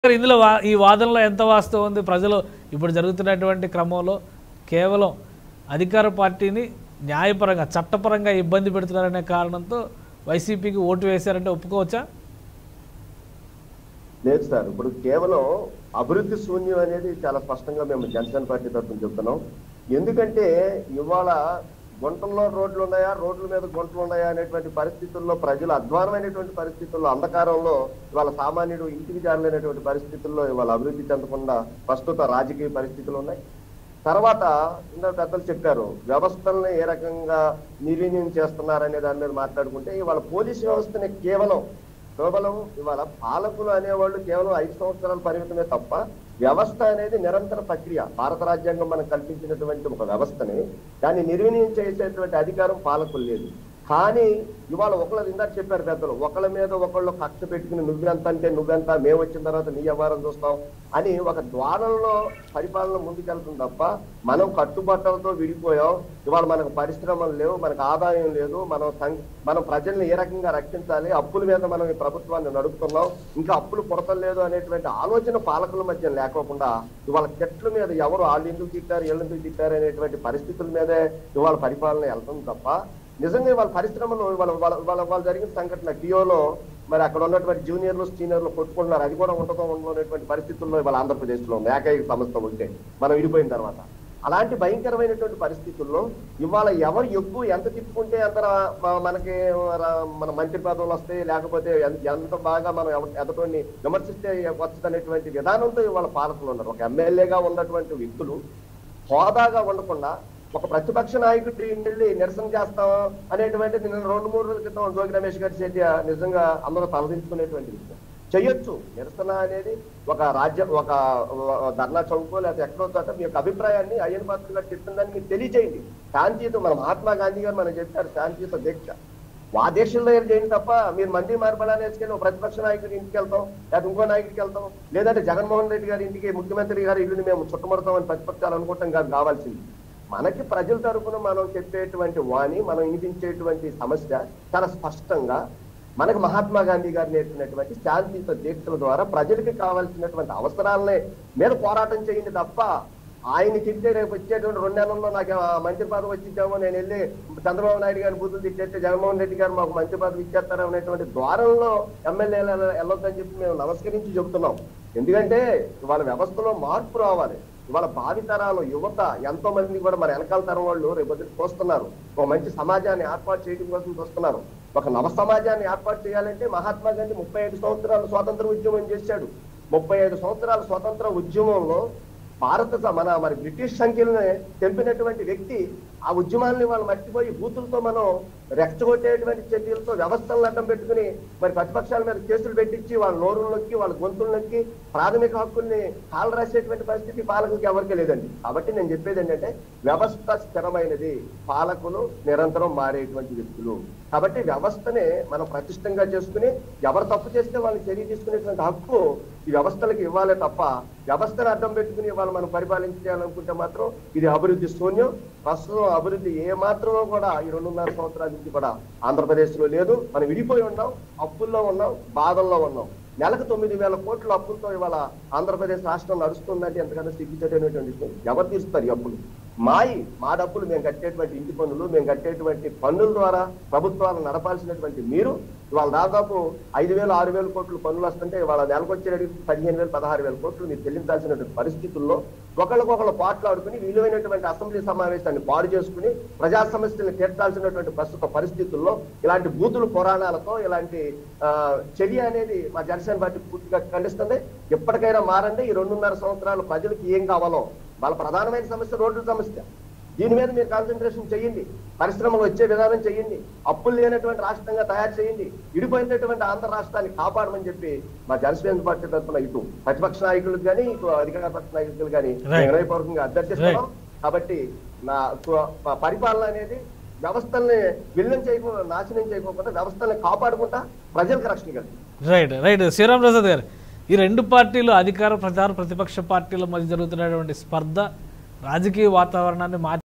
Sir, ఇందులో వా- ఈ వాదనలో ఎంత వాస్తవం ఉంది ప్రజలు ఇప్పుడు జరుగుతున్నటువంటి క్రమంలో కేవలం అధికార పార్టీని న్యాయపరంగా చట్టపరంగా ఇబ్బంది పెడుతున్నారనే కారణంతో వైసీపీకి ఓటు వేశారంటే ఒప్పుకోవచ్చా లేదు సార్ ఇప్పుడు కేవలం అభివృద్ధి శూన్యం అనేది చాలా స్పష్టంగా మేము జనసేన పార్టీ తరఫున చెప్తున్నాం ఎందుకంటే ఇవాళ గుంటల్లో రోడ్లు ఉన్నాయా రోడ్ల మీద గుంటలు ఉన్నాయా అనేటువంటి పరిస్థితుల్లో ప్రజలు అధ్వానమైనటువంటి పరిస్థితుల్లో అంధకారంలో ఇవాళ సామాన్యుడు ఇంటికి జారలేనటువంటి పరిస్థితుల్లో ఇవాళ అభివృద్ధి చెందకుండా ప్రస్తుత రాజకీయ పరిస్థితులు ఉన్నాయి తర్వాత ఇంకా పెద్దలు చెప్పారు వ్యవస్థల్ని ఏ రకంగా నిర్వీర్యం చేస్తున్నారనే దాని మీద మాట్లాడుకుంటే ఇవాళ పోలీస్ వ్యవస్థని కేవలం కేవలం ఇవాళ పాలకులు అనేవాళ్ళు కేవలం ఐదు సంవత్సరాల పరిమితమే తప్ప వ్యవస్థ అనేది నిరంతర ప్రక్రియ భారత రాజ్యాంగం మనకు కల్పించినటువంటి ఒక వ్యవస్థని దాన్ని నిర్వీర్యం చేసేటువంటి అధికారం పాలకులు లేదు కానీ ఇవాళ ఒకళ్ళు ఇందాక చెప్పారు పెద్దలు ఒకళ్ళ మీద ఒకళ్ళు కక్ష పెట్టుకుని నువ్వెంత అంటే నువ్వెంత మేము వచ్చిన తర్వాత నీ వ్యవహారం చూస్తాం అని ఒక ద్వారంలో పరిపాలన ముందుకెళ్తుంది తప్ప మనం కట్టుబట్టలతో విడిపోయాం ఇవాళ మనకు పరిశ్రమలు లేవు మనకు ఆదాయం లేదు మనం సం- మనం ప్రజల్ని ఏ రకంగా రక్షించాలి అప్పుల మీద మనం ఈ ప్రభుత్వాన్ని నడుపుతున్నాం ఇంకా అప్పులు పుడతలేదు అనేటువంటి ఆలోచన పాలకుల మధ్య లేకోకుండా ఇవాళ చెట్ల మీద ఎవరు వాళ్ళు ఎందుకు తిట్టారు వీళ్ళు ఎందుకు తిట్టారు అనేటువంటి పరిస్థితుల మీదే ఇవాళ పరిపాలన వెళ్తుంది తప్ప నిజంగా వాళ్ళ పరిశ్రమలో వాళ్ళ వాళ్ళ వాళ్ళ వాళ్ళ జరిగిన సంఘటన టియోలో మరి అక్కడ ఉన్నటువంటి జూనియర్లు సీనియర్లు కొట్టుకుంటున్నారు అది కూడా ఉండటం ఉండేటువంటి పరిస్థితుల్లో ఇవాళ ఆంధ్రప్రదేశ్లో ఉంది ఏకైక సంస్థ ఉంటే మనం విడిపోయిన తర్వాత అలాంటి భయంకరమైనటువంటి పరిస్థితుల్లో ఇవాళ ఎవరు ఎక్కువ ఎంత తిప్పుకుంటే అంత రా- మ- మనకి రా- మన మంత్రి పదవులు వస్తాయి లేకపోతే ఎన్- ఎంత బాగా మనం ఎవ- ఎదటోని విమర్శిస్తే వస్తుందనేటువంటి విధానంతో ఇవాళ పాలకులు ఉన్నారు ఒక ఎమ్మెల్యేగా ఉన్నటువంటి వ్యక్తులు హోదాగా ఉండకుండా ఒక ప్రతిపక్ష నాయకుడు వెళ్ళి నిరసన చేస్తాం అనేటువంటిది నిన్న రెండు మూడు రోజుల క్రితం జోగి రమేష్ గారి చేతి నిజంగా అందరూ తలదించుకునేటువంటి విషయం చేయొచ్చు నిరసన అనేది ఒక రాజ్య ఒక ఒక ధర్నా చౌకో లేకపోతే ఎక్కడో చోట మీ యొక్క అభిప్రాయాన్ని అయ్యన్ పాత్ర గారు చెప్తుందని మీరు తెలియజేయండి శాంతియుత మన మహాత్మా గాంధీ గారు మనం చెప్పారు శాంతియుత దీక్ష ఆ దేశంలో ఏం చేయండి తప్ప మీరు మంది మార్పడాన్ని వేసుకెళ్ళి ఒక ప్రతిపక్ష నాయకుడి ఇంటికి వెళ్తాం లేదా ఇంకో నాయకుడికి వెళ్తాం లేదంటే జగన్మోహన్ రెడ్డి గారి ఇంటికి ముఖ్యమంత్రి గారి ఇల్లుని మేము చుట్టుముడతామని ప్రతిపక్షాలు అనుకోవటం కాదు కావాల్సింది మనకి ప్రజల తరపున మనం చెప్పేటువంటి వాణి మనం వినిపించేటువంటి సమస్య చాలా స్పష్టంగా మనకు మహాత్మా గాంధీ గారు నేర్పినటువంటి శాంతియుత దీక్షల ద్వారా ప్రజలకి కావాల్సినటువంటి అవసరాలనే మీద పోరాటం చేయండి తప్ప ఆయన తిట్టే రేపు వచ్చేటువంటి రెండు నెలల్లో నాకు ఆ మంత్రి పదవి వచ్చిద్దామో నేను వెళ్ళి చంద్రబాబు నాయుడు గారిని బూతులు తిట్టేస్తే జగన్మోహన్ రెడ్డి గారు మాకు మంత్రి పదవి ఇచ్చేస్తారు అనేటువంటి ద్వారంలో ఎమ్మెల్యేలు వెళ్ళొద్దని చెప్పి మేము నమస్కరించి చెబుతున్నాం ఎందుకంటే ఇవాళ వ్యవస్థలో మార్పు రావాలి ఇవాళ భావితరాలు యువత ఎంతో మంది కూడా మన వెనకాల తరం వాళ్ళు రేపు చూస్తున్నారు ఒక మంచి సమాజాన్ని ఏర్పాటు చేయడం కోసం చూస్తున్నారు ఒక నవ సమాజాన్ని ఏర్పాటు చేయాలంటే మహాత్మా గాంధీ ముప్పై ఐదు సంవత్సరాలు స్వాతంత్ర ఉద్యమం చేశాడు ముప్పై ఐదు సంవత్సరాల స్వాతంత్ర ఉద్యమంలో భారత స- మన మరి బ్రిటిష్ సంఖ్యలని తెంపినటువంటి వ్యక్తి ఆ ఉద్యమాన్ని వాళ్ళు మర్చిపోయి బూతులతో మనం రెచ్చగొట్టేటువంటి చర్యలతో వ్యవస్థలను అడ్డం పెట్టుకుని మరి ప్రతిపక్షాల మీద కేసులు పెట్టించి వాళ్ళ నోరులు నొక్కి వాళ్ళ గొంతులు నొక్కి ప్రాథమిక హక్కుల్ని కాలు రాసేటువంటి పరిస్థితి పాలకులకి ఎవరికీ లేదండి కాబట్టి నేను చెప్పేది ఏంటంటే వ్యవస్థ స్థిరమైనది పాలకులు నిరంతరం మారేటువంటి వ్యక్తులు కాబట్టి వ్యవస్థనే మనం ప్రతిష్టంగా చేసుకుని ఎవరు తప్పు చేస్తే వాళ్ళని చర్య తీసుకునేటువంటి హక్కు ఈ వ్యవస్థలకు ఇవ్వాలి తప్ప వ్యవస్థను అడ్డం పెట్టుకుని వాళ్ళు మనం పరిపాలించాలనుకుంటే మాత్రం ఇది అభివృద్ధి శూన్యం ప్రస్తుతం అభివృద్ధి ఏ మాత్రమో కూడా ఈ రెండున్నర సంవత్సరాల నుంచి కూడా ఆంధ్రప్రదేశ్ లో లేదు మనం విడిపోయి ఉన్నాం అప్పుల్లో ఉన్నాం బాధల్లో ఉన్నాం నెలకు తొమ్మిది వేల కోట్ల అప్పులతో ఇవాళ ఆంధ్రప్రదేశ్ రాష్ట్రం నడుస్తుందంటే ఎంతకన్నా సిగ్గుచేటైనటువంటి విషయం ఎవరు తీరుస్తారు ఈ అప్పులు మాయి మా డబ్బులు మేము కట్టేటువంటి ఇంటి పన్నులు మేము కట్టేటువంటి పన్నుల ద్వారా ప్రభుత్వాలు నడపాల్సినటువంటి మీరు ఇవాళ దాదాపు ఐదు వేలు ఆరు వేల కోట్లు పన్నులు వస్తుంటే ఇవాళ నెలకు వచ్చేటికి పదిహేను వేలు పదహారు వేల కోట్లు మీరు చెల్లించాల్సినటువంటి పరిస్థితుల్లో ఒకళ్ళకొకళ్ళు పోట్లాడుకుని విలువైనటువంటి అసెంబ్లీ సమావేశాన్ని పాడు చేసుకుని ప్రజా సమస్యలను తీర్చాల్సినటువంటి ప్రస్తుత పరిస్థితుల్లో ఇలాంటి బూతులు పురాణాలతో ఇలాంటి ఆ, చర్య అనేది మా జనసేన పార్టీ పూర్తిగా ఖండిస్తుంది ఎప్పటికైనా మారండి ఈ రెండున్నర సంవత్సరాలు ప్రజలకు ఏం కావాలో వాళ్ళ ప్రధానమైన సమస్య రోడ్ల సమస్య దీని మీద మీరు కాన్సన్ట్రేషన్ చేయండి పరిశ్రమలు వచ్చే విధానం చేయండి అప్పులు లేనటువంటి రాష్ట్రంగా తయారు చేయండి విడిపోయినటువంటి ఆంధ్ర రాష్ట్రాన్ని కాపాడమని చెప్పి మా జనసేన పార్టీ తరఫున ఇటు ప్రతిపక్ష నాయకులకు కానీ ఇటు అధికార పక్ష నాయకులు కానీ Right. వినయపూర్వకంగా అభ్యర్థిస్తున్నాం కాబట్టి నా సు- ప- పరిపాలన అనేది వ్యవస్థల్ని విలీనం చేయకో నాశనం చేయకోకుండా వ్యవస్థల్ని కాపాడుకుంటా ప్రజలకు రక్షణ కలిగి రైట్ రైట్ శ్రీరామ్ ప్రసాద్ గారు ఈ రెండు పార్టీలు అధికార ప్రధాన ప్రతిపక్ష పార్టీల మధ్య జరుగుతున్నటువంటి స్పర్ధ రాజకీయ వాతావరణాన్ని మార్చి